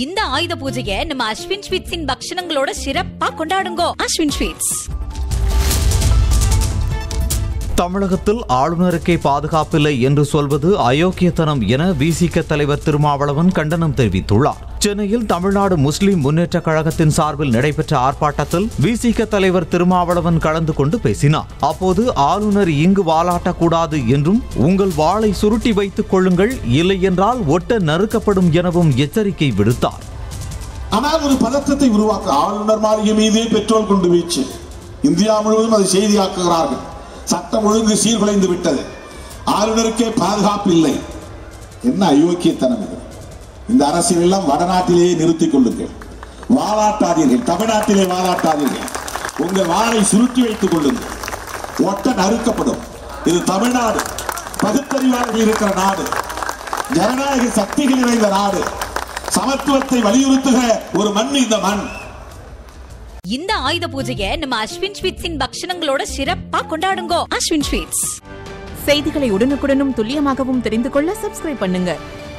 இந்த ஆயுத பூஜையை நம்ம அஸ்வின் ஸ்வீட்ஸின் பக்ஷணங்களோட சிறப்பா கொண்டாடுங்கோ அஸ்வின் ஸ்வீட்ஸ் தமிழகத்தில் ஆளுநருக்கே பாதுகாப்பில்லை என்று சொல்வது அயோக்கியத்தனம் என விசிக தலைவர் திருமாவளவன் கண்டனம் தெரிவித்துள்ளார் சென்னையில் தமிழ்நாடு முஸ்லிம் முன்னேற்ற கழகத்தின் சார்பில் நடைபெற்ற ஆர்ப்பாட்டத்தில் விசிக தலைவர் திருமாவளவன் கலந்து கொண்டு பேசினார் அப்போது ஆளுநர் இங்கு வாலாட்டக்கூடாது என்றும் உங்கள் வாளை சுருட்டி வைத்துக் கொள்ளுங்கள் இல்லையென்றால் ஒட்ட நறுக்கப்படும் எனவும் எச்சரிக்கை விடுத்தார் ஆனால் ஒரு பதற்றத்தை உருவாக்க ஆளுநர் மாளிகை மீதே பெட்ரோல் கொண்டு வீச்சு இந்தியா முழுவதும் அதை செய்தியாக்குகிறார்கள் சட்டம் ஒழுங்கு சீர்குலைந்து விட்டது ஆளுநருக்கே பாதுகாப்பு இல்லை என்ன அயோக்கியத்தனம் இது இந்த அரசியல் எல்லாம் வடநாட்டிலேயே நிறுத்திக் கொள்ளுங்கள் வாலாட்டாதீர்கள் தமிழ்நாட்டிலே வாலாட்டாதீர்கள் உங்கள் வாளை சுருட்டி வைத்துக் கொள்ளுங்கள் ஒட்ட நறுக்கப்படும் இது தமிழ்நாடு பகுத்தறிவாளர்கள் இருக்கிற நாடு ஜனநாயக சக்திகள் நிறைந்த நாடு சமத்துவத்தை வலியுறுத்துகிற ஒரு மண் இந்த மண் இந்த ஆயுத பூஜையை நம்ம அஸ்வின் ஸ்வீட்ஸின் பக்ஷணங்களோட சிறப்பா கொண்டாடுங்கோ அஸ்வின் ஸ்வீட்ஸ் செய்திகளை உடனுக்குடனும் துல்லியமாகவும் தெரிந்து கொள்ள சப்ஸ்கிரைப் பண்ணுங்க